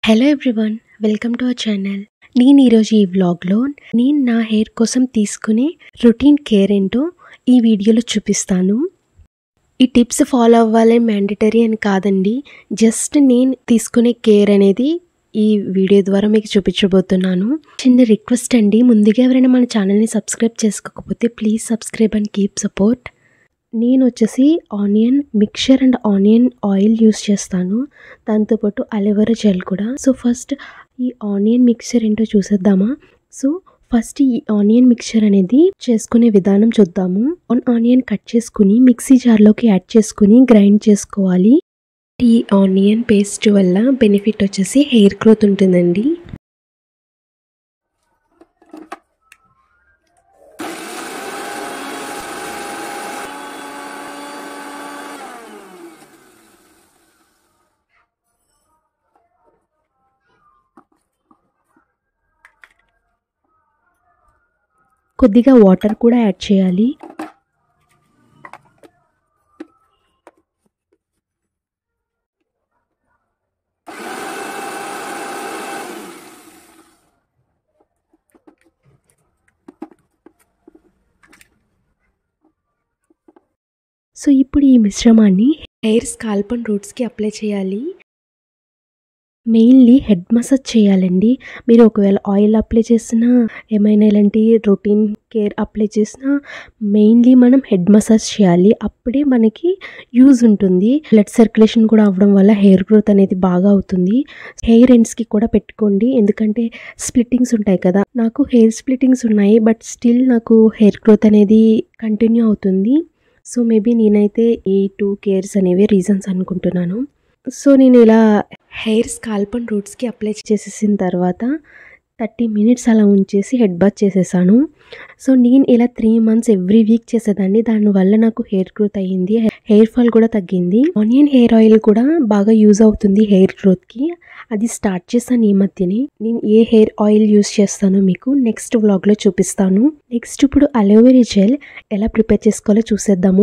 hello everyone welcome to our channel నేను ఈరోజు ఈ వ్లాగ్లో నేను నా హెయిర్ కోసం తీసుకునే రొటీన్ కేర్ ఏంటో ఈ వీడియోలో చూపిస్తాను ఈ టిప్స్ ఫాలో అవ్వాలి మ్యాండటరీ అని కాదండి జస్ట్ నేను తీసుకునే కేర్ అనేది ఈ వీడియో ద్వారా మీకు చూపించబోతున్నాను చిన్న రిక్వెస్ట్ అండి ముందుగా ఎవరైనా మన ఛానల్ని సబ్స్క్రైబ్ చేసుకోకపోతే please subscribe and keep support నేను వచ్చేసి onion mixture and onion oil use చేస్తాను దాంతోపాటు అలోవెరా జెల్ కూడా సో ఫస్ట్ ఈ ఆనియన్ మిక్చర్ ఏంటో చూసేద్దామా సో ఫస్ట్ ఈ ఆనియన్ మిక్చర్ అనేది చేసుకునే విధానం చూద్దాము వన్ ఆనియన్ కట్ చేసుకుని మిక్సీ జార్లోకి యాడ్ చేసుకుని గ్రైండ్ చేసుకోవాలి ఈ ఆనియన్ పేస్ట్ వల్ల బెనిఫిట్ వచ్చేసి హెయిర్ గ్రోత్ ఉంటుందండి కొద్దిగా వాటర్ కూడా యాడ్ చేయాలి సో ఇప్పుడు ఈ మిశ్రమాన్ని హెయిర్ స్కాల్ప్ అండ్ రూట్స్కి అప్లై చేయాలి మెయిన్లీ హెడ్ మసాజ్ చేయాలండి మీరు ఒకవేళ ఆయిల్ అప్లై చేసినా ఏమైనా ఇలాంటి రొటీన్ కేర్ అప్లై చేసినా మెయిన్లీ మనం హెడ్ మసాజ్ చేయాలి అప్పుడే మనకి యూజ్ ఉంటుంది బ్లడ్ సర్క్యులేషన్ కూడా అవ్వడం వల్ల హెయిర్ గ్రోత్ అనేది బాగా అవుతుంది హెయిర్ ఎండ్స్కి కూడా పెట్టుకోండి ఎందుకంటే స్ప్లిట్టింగ్స్ ఉంటాయి కదా నాకు హెయిర్ స్ప్లిట్టింగ్స్ ఉన్నాయి బట్ స్టిల్ నాకు హెయిర్ గ్రోత్ అనేది కంటిన్యూ అవుతుంది సో మేబీ నేనైతే ఈ టూ కేర్స్ అనేవి రీజన్స్ అనుకుంటున్నాను సో నేను ఇలా హెయిర్ స్కాల్ప్ అండ్ రూట్స్కి అప్లై చేసేసిన తర్వాత థర్టీ మినిట్స్ అలా ఉంచేసి హెడ్ బాత్ చేసేసాను సో నేను ఇలా త్రీ మంత్స్ ఎవ్రీ వీక్ చేసేదాన్ని దానివల్ల నాకు హెయిర్ గ్రోత్ అయ్యింది హెయిర్ ఫాల్ కూడా తగ్గింది ఆనియన్ హెయిర్ ఆయిల్ కూడా బాగా యూజ్ అవుతుంది హెయిర్ గ్రోత్కి అది స్టార్ట్ చేశాను ఈ మధ్యనే నేను ఏ హెయిర్ ఆయిల్ యూస్ చేస్తానో మీకు నెక్స్ట్ వ్లాగ్లో చూపిస్తాను నెక్స్ట్ ఇప్పుడు అలోవెరా జెల్ ఎలా ప్రిపేర్ చేసుకోవాలో చూసేద్దాము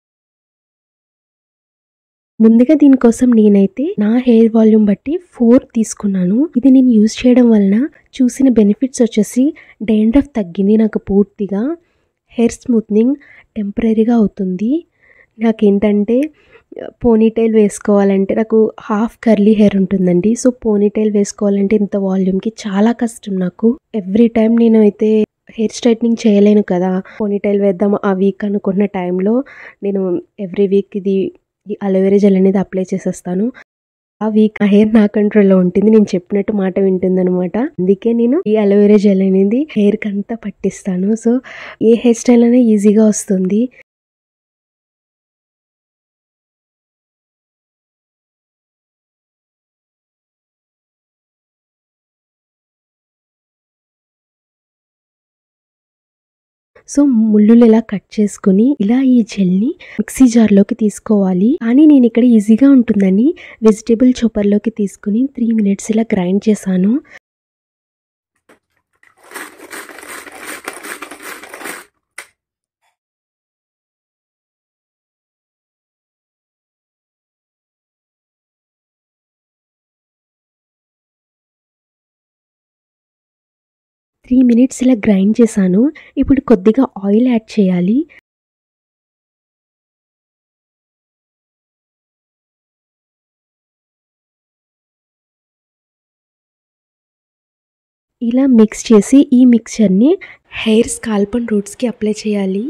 ముందుగా దీనికోసం నేనైతే నా హెయిర్ వాల్యూమ్ బట్టి ఫోర్ తీసుకున్నాను ఇది నేను యూజ్ చేయడం వలన చూసిన బెనిఫిట్స్ వచ్చేసి డెండ్రఫ్ తగ్గింది నాకు పూర్తిగా హెయిర్ స్మూత్నింగ్ టెంపరీగా అవుతుంది నాకేంటంటే పోనీటైల్ వేసుకోవాలంటే నాకు హాఫ్ కర్లీ హెయిర్ ఉంటుందండి సో పోనీటైల్ వేసుకోవాలంటే ఇంత వాల్యూమ్కి చాలా కష్టం నాకు ఎవ్రీ టైం నేను అయితే హెయిర్ స్ట్రైట్నింగ్ చేయలేను కదా పోనీటైల్ వేద్దాం ఆ వీక్ అనుకున్న టైంలో నేను ఎవ్రీ వీక్ ఇది ఈ అలోవెరా జెల్ అనేది అప్లై చేసేస్తాను ఆ వీక్ ఆ హెయిర్ నా కంట్రోల్లో ఉంటుంది నేను చెప్పినట్టు మాట వింటుంది అనమాట అందుకే నేను ఈ అలోవెరా జెల్ అనేది హెయిర్కి అంతా పట్టిస్తాను సో ఏ హెయిర్ స్టైల్ అయినా ఈజీగా వస్తుంది సో ముళ్ళులు ఇలా కట్ చేసుకుని ఇలా ఈ జెల్ని మిక్సీ జార్లోకి తీసుకోవాలి కానీ నేను ఇక్కడ ఈజీగా ఉంటుందని వెజిటేబుల్ చొప్పర్లోకి తీసుకుని త్రీ మినిట్స్ ఇలా గ్రైండ్ చేశాను త్రీ మినిట్స్ ఇలా గ్రైండ్ చేశాను ఇప్పుడు కొద్దిగా ఆయిల్ యాడ్ చేయాలి ఇలా మిక్స్ చేసి ఈ మిక్చర్ని హెయిర్ స్కాల్ప్ అండ్ రూట్స్కి అప్లై చేయాలి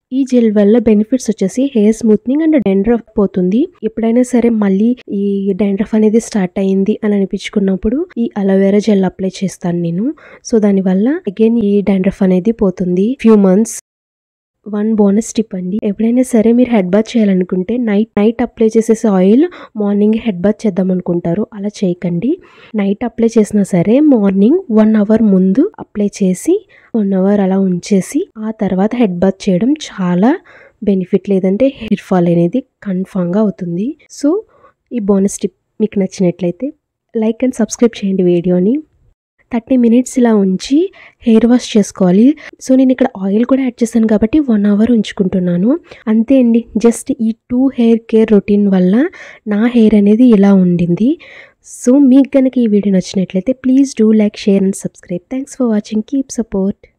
ఈ జెల్ వల్ల బెనిఫిట్స్ వచ్చేసి హెయిర్ స్మూత్నింగ్ అండ్ డెండ్రఫ్ పోతుంది ఎప్పుడైనా సరే మళ్ళీ ఈ డెండ్రఫ్ అనేది స్టార్ట్ అయ్యింది అని అనిపించుకున్నప్పుడు ఈ అలోవెరా జెల్ అప్లై చేస్తాను నేను సో దానివల్ల అగైన్ ఈ డెండ్రఫ్ అనేది పోతుంది few months one bonus tip అండి ఎప్పుడైనా సరే మీరు హెడ్ బాత్ చేయాలనుకుంటే నైట్ నైట్ అప్లై చేసేసి ఆయిల్ మార్నింగ్ హెడ్ బాత్ చేద్దాం అనుకుంటారు అలా చేయకండి నైట్ అప్లై చేసినా సరే మార్నింగ్ వన్ అవర్ ముందు అప్లై చేసి వన్ అవర్ అలా ఉంచేసి ఆ తర్వాత హెడ్ బాత్ చేయడం చాలా బెనిఫిట్ లేదంటే హెయిర్ ఫాల్ అనేది కన్ఫామ్గా అవుతుంది సో ఈ బోనస్ టిప్ మీకు నచ్చినట్లయితే లైక్ అండ్ సబ్స్క్రైబ్ చేయండి వీడియోని థర్టీ మినిట్స్ ఇలా ఉంచి హెయిర్ వాష్ చేసుకోవాలి సో నేను ఇక్కడ ఆయిల్ కూడా యాడ్ చేశాను కాబట్టి వన్ అవర్ ఉంచుకుంటున్నాను అంతే అండి జస్ట్ ఈ టూ హెయిర్ కేర్ రొటీన్ వల్ల నా హెయిర్ అనేది ఇలా ఉండింది సో మీకు కనుక ఈ వీడియో నచ్చినట్లయితే please do like share and subscribe thanks for watching keep support